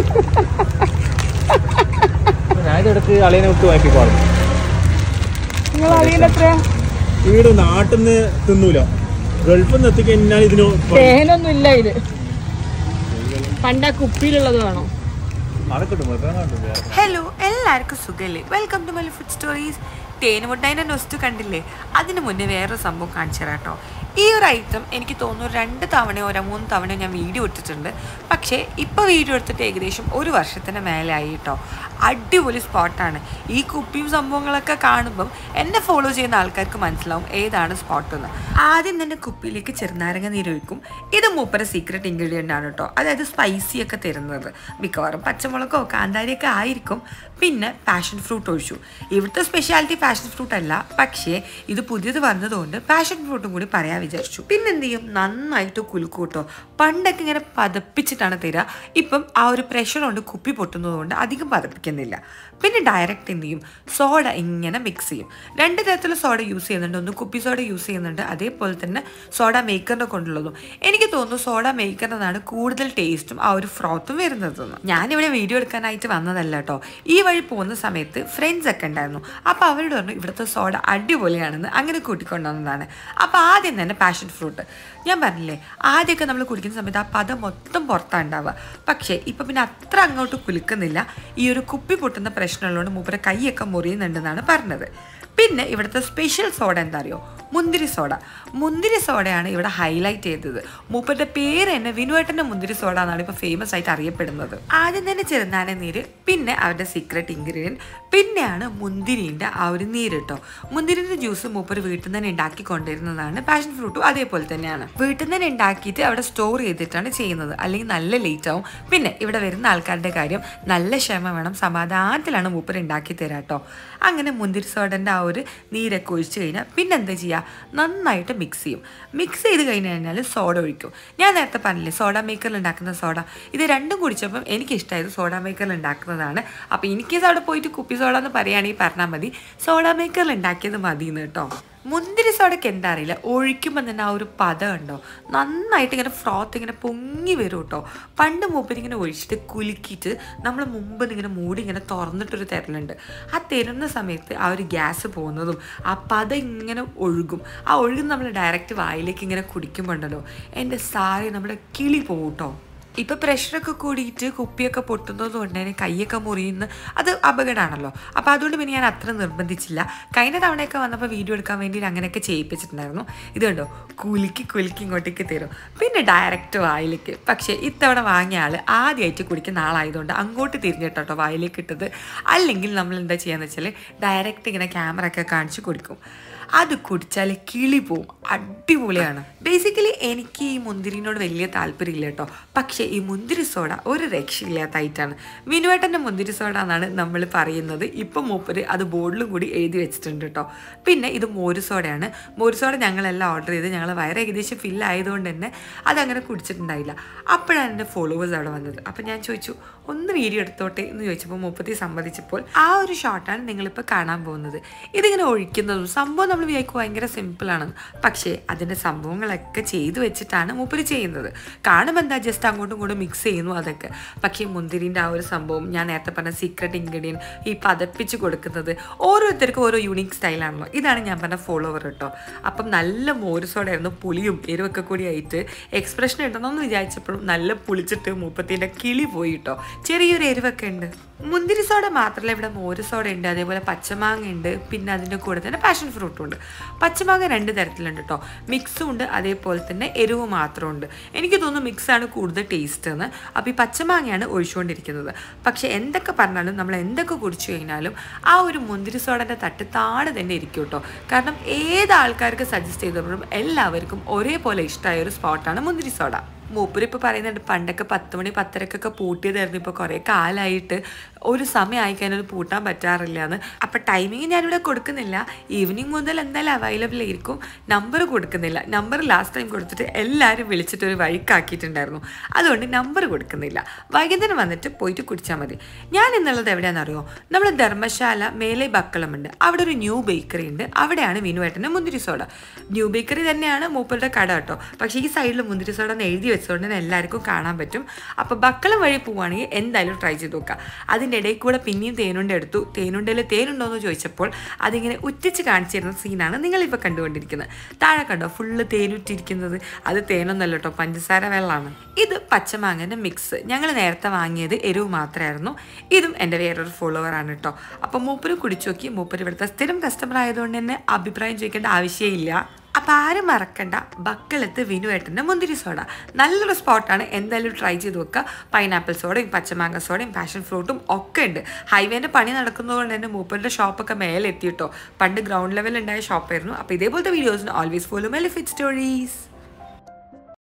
ഞാൻ ഇതെടുത്ത് അളിയനെ വിട്ട് വാങ്ങിക്കോളും നിങ്ങൾ അറിയില്ല വീട് നാട്ടിൽ നിന്ന് തിന്നൂല ഗൾഫിൽ നിന്ന് എത്തിക്കഴിഞ്ഞാൽ ഇതിന് തേനൊന്നും ഇല്ല ഇത് പണ്ട കുപ്പിയിലുള്ളത് വേണോ അവിടെ കിട്ടും മൃഗം കണ്ടു ഹലോ എല്ലാവർക്കും സുഖല്ലേ welcome to my food stories തേനുമുട്ടൈൻ്റെ നൊസ്റ്റ് കണ്ടില്ലേ അതിന് മുന്നേ വേറൊരു സംഭവം കാണിച്ചു തരാം കേട്ടോ ഈ ഒരു ഐറ്റം എനിക്ക് തോന്നുന്നു രണ്ട് തവണയോ ഒരു മൂന്ന് തവണയോ ഞാൻ വീഡിയോ ഇട്ടിട്ടുണ്ട് പക്ഷേ ഇപ്പോൾ വീഡിയോ എടുത്തിട്ട് ഏകദേശം ഒരു വർഷത്തിന് മേലായി കേട്ടോ അടിപൊളി സ്പോട്ടാണ് ഈ കുപ്പിയും സംഭവങ്ങളൊക്കെ കാണുമ്പം എന്നെ ഫോളോ ചെയ്യുന്ന ആൾക്കാർക്ക് മനസ്സിലാവും ഏതാണ് സ്പോട്ട് എന്ന് ആദ്യം തന്നെ കുപ്പിയിലേക്ക് ചെറുനാരങ്ങ നീരൊഴിക്കും ഇത് മൂപ്പര സീക്രട്ട് ഇൻഗ്രീഡിയൻ്റ് ആണ് കേട്ടോ അതായത് സ്പൈസി ഒക്കെ തരുന്നത് മിക്കവാറും പച്ചമുളകോ കാന്താരിയൊക്കെ ആയിരിക്കും പിന്നെ പാഷൻ ഫ്രൂട്ട് ഒഴിച്ചു ഇവിടുത്തെ സ്പെഷ്യാലിറ്റി പാഷൻ ഫ്രൂട്ട് അല്ല പക്ഷേ ഇത് പുതിയത് വന്നതുകൊണ്ട് പാഷൻ ഫ്രൂട്ടും കൂടി പറയാൻ വിചാരിച്ചു പിന്നെ എന്ത് ചെയ്യും നന്നായിട്ട് കുലുക്കും കേട്ടോ പണ്ടൊക്കെ ഇങ്ങനെ പതപ്പിച്ചിട്ടാണ് തരിക ഇപ്പം ആ ഒരു പ്രഷർ കൊണ്ട് കുപ്പി പൊട്ടുന്നതുകൊണ്ട് അധികം പതപ്പിക്കുന്നില്ല പിന്നെ ഡയറക്റ്റ് എന്ത് ചെയ്യും സോഡ ഇങ്ങനെ മിക്സ് ചെയ്യും രണ്ട് തരത്തിലുള്ള സോഡ യൂസ് ചെയ്യുന്നുണ്ട് ഒന്ന് കുപ്പി സോഡ യൂസ് ചെയ്യുന്നുണ്ട് അതേപോലെ തന്നെ സോഡ മേക്കറിനെ കൊണ്ടുള്ളതും എനിക്ക് തോന്നുന്നു സോഡ മേക്കറിനാണ് കൂടുതൽ ടേസ്റ്റും ആ ഒരു ഫ്രോത്തും വരുന്നതെന്ന് ഞാനിവിടെ വീഡിയോ എടുക്കാനായിട്ട് വന്നതല്ല കേട്ടോ ഈ വഴി പോകുന്ന സമയത്ത് ഫ്രണ്ട്സ് ഒക്കെ ഉണ്ടായിരുന്നു അപ്പോൾ അവരോട് പറഞ്ഞു ഇവിടുത്തെ സോഡ അടിപൊളിയാണെന്ന് അങ്ങനെ കൂട്ടിക്കൊണ്ടുവന്നതാണ് അപ്പോൾ ആദ്യം തന്നെ പാഷൻ ഫ്രൂട്ട് ഞാൻ പറഞ്ഞില്ലേ ആദ്യമൊക്കെ നമ്മൾ കുടിക്കുന്ന സമയത്ത് ആ പദം മൊത്തം പുറത്താണ് ഉണ്ടാവുക പക്ഷേ ഇപ്പം പിന്നെ അത്ര അങ്ങോട്ട് കുലുക്കുന്നില്ല ഈ ഒരു കുപ്പി പൊട്ടുന്ന പ്രശ്നമുള്ളതുകൊണ്ട് മൂപ്പരെ കൈയൊക്കെ മുറിയുന്നുണ്ടെന്നാണ് പറഞ്ഞത് പിന്നെ ഇവിടുത്തെ സ്പെഷ്യൽ സോഡ എന്താ അറിയോ മുന്തിരി സോഡ മുന്തിരി സോഡയാണ് ഇവിടെ ഹൈലൈറ്റ് ചെയ്തത് മൂപ്പരുടെ പേര് തന്നെ വിനുവേട്ടൻ്റെ മുന്തിരി സോഡ എന്നാണ് ഇപ്പോൾ ഫേമസ് ആയിട്ട് അറിയപ്പെടുന്നത് ആദ്യം തന്നെ ചെറുനാന നീര് പിന്നെ അവരുടെ സീക്രട്ട് ഇൻഗ്രീഡിയൻറ്റ് പിന്നെയാണ് മുന്തിരിൻ്റെ ആ ഒരു നീര് കേട്ടോ മുന്തിരിൻ്റെ ജ്യൂസ് മൂപ്പർ വീട്ടിൽ നിന്ന് തന്നെ ഉണ്ടാക്കി കൊണ്ടുവരുന്നതാണ് പാഷൻ ഫ്രൂട്ടും അതേപോലെ തന്നെയാണ് വീട്ടിൽ നിന്ന് തന്നെ ഉണ്ടാക്കിയിട്ട് അവിടെ സ്റ്റോർ ചെയ്തിട്ടാണ് ചെയ്യുന്നത് അല്ലെങ്കിൽ നല്ല ലേറ്റ് ആവും പിന്നെ ഇവിടെ വരുന്ന ആൾക്കാരുടെ കാര്യം നല്ല ക്ഷമ വേണം സമാധാനത്തിലാണ് മൂപ്പർ ഉണ്ടാക്കി തരാം കേട്ടോ അങ്ങനെ മുന്തിരി സോഡൻ്റെ ആ ഒരു നീരൊക്കെ ഒഴിച്ച് കഴിഞ്ഞാൽ പിന്നെ എന്താ ചെയ്യുക നന്നായിട്ട് മിക്സ് ചെയ്യും മിക്സ് ചെയ്ത് കഴിഞ്ഞ് കഴിഞ്ഞാൽ സോഡ ഒഴിക്കും ഞാൻ നേരത്തെ പറഞ്ഞില്ലേ സോഡ മേക്കറിൽ ഉണ്ടാക്കുന്ന സോഡ ഇത് രണ്ടും കുടിച്ചപ്പം എനിക്ക് ഇഷ്ടമായത് സോഡ മേക്കറിൽ ഉണ്ടാക്കുന്നതാണ് അപ്പോൾ ഇൻ കേസ് അവിടെ പോയിട്ട് കുപ്പി സോഡ എന്ന് പറയുകയാണെങ്കിൽ പറഞ്ഞാൽ മതി സോഡ മേക്കറിൽ ഉണ്ടാക്കിയത് മതി എന്ന് കേട്ടോ മുന്തിരി സോഡയ്ക്ക് എന്താ അറിയില്ല ഒഴിക്കുമ്പോൾ തന്നെ ആ ഒരു പദം ഉണ്ടോ നന്നായിട്ട് ഇങ്ങനെ ഫ്രോത്ത് ഇങ്ങനെ പൊങ്ങി വരും കേട്ടോ പണ്ട് മൂപ്പര് ഇങ്ങനെ ഒഴിച്ചിട്ട് കുലുക്കിയിട്ട് നമ്മൾ മുമ്പ് ഇങ്ങനെ മൂടി ഇങ്ങനെ തുറന്നിട്ടൊരു തരലുണ്ട് ആ തരുന്ന സമയത്ത് ആ ഒരു ഗ്യാസ് പോകുന്നതും ആ പദം ഇങ്ങനെ ഒഴുകും ആ ഒഴുകുന്ന നമ്മൾ ഡയറക്റ്റ് വായിലേക്ക് ഇങ്ങനെ കുടിക്കുമ്പോൾ ഉണ്ടല്ലോ എൻ്റെ സാരി നമ്മുടെ കിളി പോകും കേട്ടോ ഇപ്പൊ പ്രഷറൊക്കെ കൂടിയിട്ട് കുപ്പിയൊക്കെ പൊട്ടുന്നത് കൊണ്ട് തന്നെ കൈയൊക്കെ മുറിയുന്ന അത് അപകടമാണല്ലോ അപ്പോൾ അതുകൊണ്ട് പിന്നെ ഞാൻ അത്ര നിർബന്ധിച്ചില്ല കഴിഞ്ഞ തവണയൊക്കെ വന്നപ്പോൾ വീഡിയോ എടുക്കാൻ വേണ്ടി അങ്ങനെയൊക്കെ ചെയ്യിപ്പിച്ചിട്ടുണ്ടായിരുന്നു ഇത് കണ്ടോ കുലുക്കി കുലുക്കി ഇങ്ങോട്ടേക്ക് തരും പിന്നെ ഡയറക്റ്റ് വായിലേക്ക് പക്ഷേ ഇത്തവണ വാങ്ങിയ ആൾ ആദ്യമായിട്ട് കുടിക്കുന്ന ആളായതുകൊണ്ട് അങ്ങോട്ട് തിരിഞ്ഞിട്ടോ വായിലേക്ക് ഇട്ടത് അല്ലെങ്കിൽ നമ്മൾ എന്താ ചെയ്യാന്ന് വെച്ചാൽ ഡയറക്റ്റ് ഇങ്ങനെ ക്യാമറ ഒക്കെ കാണിച്ച് കുടിക്കും അത് കുടിച്ചാൽ കിളി പോവും അടിപൊളിയാണ് ബേസിക്കലി എനിക്ക് ഈ മുന്തിരിനോട് വലിയ താല്പര്യമില്ല കേട്ടോ പക്ഷേ ഈ മുന്തിരി സോഡ ഒരു രക്ഷയില്ലാത്തായിട്ടാണ് വിനുവേട്ടൻ്റെ മുന്തിരി സോഡ എന്നാണ് നമ്മൾ പറയുന്നത് ഇപ്പം മൂപ്പര് അത് ബോർഡിലും കൂടി എഴുതി വെച്ചിട്ടുണ്ട് കേട്ടോ പിന്നെ ഇത് മോര് സോഡയാണ് മോര് സോഡ ഞങ്ങളെല്ലാം ഓർഡർ ചെയ്ത് ഞങ്ങൾ വയറ് ഏകദേശം ഫില്ല് ആയതുകൊണ്ട് തന്നെ അതങ്ങനെ കുടിച്ചിട്ടുണ്ടായില്ല അപ്പോഴാണ് എൻ്റെ ഫോളോവേഴ്സ് അവിടെ വന്നത് അപ്പം ഞാൻ ചോദിച്ചു ഒന്ന് വീഡിയോ എടുത്തോട്ടെ എന്ന് ചോദിച്ചപ്പോൾ മുപ്പത്തി സമ്മതിച്ചപ്പോൾ ആ ഒരു ഷോട്ടാണ് നിങ്ങളിപ്പോൾ കാണാൻ പോകുന്നത് ഇതിങ്ങനെ ഒഴിക്കുന്നതും സംഭവം നമ്മൾ വിചാരിക്കും ഭയങ്കര സിമ്പിളാണ് പക്ഷേ അതിൻ്റെ സംഭവങ്ങളൊക്കെ ചെയ്തു വെച്ചിട്ടാണ് മൂപ്പര് ചെയ്യുന്നത് കാണുമ്പോൾ എന്താ ജസ്റ്റ് അങ്ങോട്ടും ഇങ്ങോട്ടും മിക്സ് ചെയ്യുന്നു അതൊക്കെ പക്ഷേ മുന്തിരിൻ്റെ ആ ഒരു സംഭവം ഞാൻ നേരത്തെ പറഞ്ഞ സീക്രട്ട് ഇൻഗ്രീഡിയൻ ഈ പതപ്പിച്ച് കൊടുക്കുന്നത് ഓരോരുത്തർക്കും ഓരോ യൂണിക് സ്റ്റൈലാണല്ലോ ഇതാണ് ഞാൻ പറഞ്ഞ ഫോളോവർ കേട്ടോ അപ്പം നല്ല മോരുസോടായിരുന്നു പുളിയും എരിവൊക്കെ കൂടി ആയിട്ട് എക്സ്പ്രഷൻ ഇടണമെന്ന് വിചാരിച്ചപ്പോഴും നല്ല പുളിച്ചിട്ട് മൂപ്പത്തിൻ്റെ കിളി പോയി കേട്ടോ ചെറിയൊരു എരിവൊക്കെ ഉണ്ട് മുന്തിരി സോഡ മാത്രമല്ല ഇവിടെ മോര് സോഡ ഉണ്ട് അതേപോലെ പച്ചമാങ്ങ ഉണ്ട് പിന്നെ അതിൻ്റെ കൂടെ തന്നെ പാഷൻ ഫ്രൂട്ടും ഉണ്ട് പച്ചമാങ്ങ രണ്ട് തരത്തിലുണ്ട് കേട്ടോ മിക്സും ഉണ്ട് അതേപോലെ തന്നെ എരിവ് മാത്രമുണ്ട് എനിക്ക് തോന്നുന്നു മിക്സാണ് കൂടുതൽ ടേസ്റ്റ് എന്ന് അപ്പോൾ ഈ പച്ചമാങ്ങയാണ് ഒഴിച്ചുകൊണ്ടിരിക്കുന്നത് പക്ഷേ എന്തൊക്കെ പറഞ്ഞാലും നമ്മൾ എന്തൊക്കെ കുടിച്ചു കഴിഞ്ഞാലും ആ ഒരു മുന്തിരി സോഡൻ്റെ തട്ട് താഴെ തന്നെ ഇരിക്കും കേട്ടോ കാരണം ഏത് ആൾക്കാർക്ക് സജസ്റ്റ് ചെയ്തപ്പോഴും എല്ലാവർക്കും ഒരേപോലെ ഇഷ്ടമായ ഒരു സ്പോട്ടാണ് മുന്തിരി സോഡ മൂപ്പര് ഇപ്പോൾ പറയുന്നുണ്ട് പണ്ടൊക്കെ പത്ത് മണി പത്തരക്കൊക്കെ പൂട്ടിയതായിരുന്നു ഇപ്പോൾ കുറേ കാലമായിട്ട് ഒരു സമയം ആയിക്കഴിഞ്ഞാൽ അത് പൂട്ടാൻ പറ്റാറില്ല എന്ന് അപ്പം ടൈമിങ് ഞാനിവിടെ കൊടുക്കുന്നില്ല ഈവനിങ് മുതൽ എന്തായാലും അവൈലബിൾ ആയിരിക്കും നമ്പർ കൊടുക്കുന്നില്ല നമ്പർ ലാസ്റ്റ് ടൈം കൊടുത്തിട്ട് എല്ലാവരും വിളിച്ചിട്ട് ഒരു വഴിക്കാക്കിയിട്ടുണ്ടായിരുന്നു അതുകൊണ്ട് നമ്പർ കൊടുക്കുന്നില്ല വൈകുന്നേരം വന്നിട്ട് പോയിട്ട് കുടിച്ചാൽ മതി ഞാൻ എന്നുള്ളത് എവിടെയാണെന്നറിയോ നമ്മൾ ധർമ്മശാല മേലെ ബക്കളമുണ്ട് അവിടെ ഒരു ന്യൂ ബേക്കറി ഉണ്ട് അവിടെയാണ് വിനുവേട്ടൻ്റെ മുന്തിരി സോഡ ന്യൂ ബേക്കറി തന്നെയാണ് മൂപ്പരുടെ കട കേട്ടോ പക്ഷേ ഈ സൈഡിൽ മുന്തിരി സോഡ എന്ന് എഴുതി വെച്ചിട്ടുണ്ട് എപ്പിസോഡിന് എല്ലാവർക്കും കാണാൻ പറ്റും അപ്പോൾ ബക്കളം വഴി പോവുകയാണെങ്കിൽ എന്തായാലും ട്രൈ ചെയ്ത് നോക്കുക അതിൻ്റെ ഇടയിൽ കൂടെ പിന്നെയും തേനുണ്ട എടുത്തു തേനുണ്ടയിൽ തേനുണ്ടോ എന്ന് ചോദിച്ചപ്പോൾ അതിങ്ങനെ ഉറ്റിച്ച് കാണിച്ചു തരുന്ന സീനാണ് നിങ്ങളിപ്പോൾ കണ്ടുകൊണ്ടിരിക്കുന്നത് താഴെ കണ്ടോ ഫുള്ള് തേനുറ്റിരിക്കുന്നത് അത് തേനൊന്നല്ല കേട്ടോ പഞ്ചസാര വെള്ളമാണ് ഇത് പച്ചമാങ്ങൻ്റെ മിക്സ് ഞങ്ങൾ നേരത്തെ വാങ്ങിയത് എരിവ് മാത്രമായിരുന്നു ഇതും എൻ്റെ വേറൊരു ഫോളോവറാണ് കേട്ടോ അപ്പം മൂപ്പര് കുടിച്ചു നോക്കി മൂപ്പര് ഇവിടുത്തെ സ്ഥിരം കസ്റ്റമർ ആയതുകൊണ്ട് തന്നെ അഭിപ്രായം ചോദിക്കേണ്ട ആവശ്യമില്ല അപ്പം ആരും മറക്കണ്ട ബക്കളത്ത് വിനുവേട്ടൻ്റെ മുന്തിരി സോഡ നല്ലൊരു സ്പോട്ടാണ് എന്തായാലും ട്രൈ ചെയ്ത് വെക്കുക പൈനാപ്പിൾ സോഡയും പച്ചമാങ്ങ സോഡയും പാഷൻ ഫ്രൂട്ടും ഒക്കെ ഉണ്ട് ഹൈവേൻ്റെ പണി നടക്കുന്നതുകൊണ്ട് തന്നെ മൂപ്പരുടെ ഷോപ്പൊക്കെ മേലെ എത്തിയിട്ടോ പണ്ട് ഗ്രൗണ്ട് ലെവലിൽ ഉണ്ടായ ഷോപ്പായിരുന്നു അപ്പോൾ ഇതേപോലത്തെ വീഡിയോസിന് ഓൾവേസ് ഫോളോ മെലിഫിറ്റ് സ്റ്റോറീസ്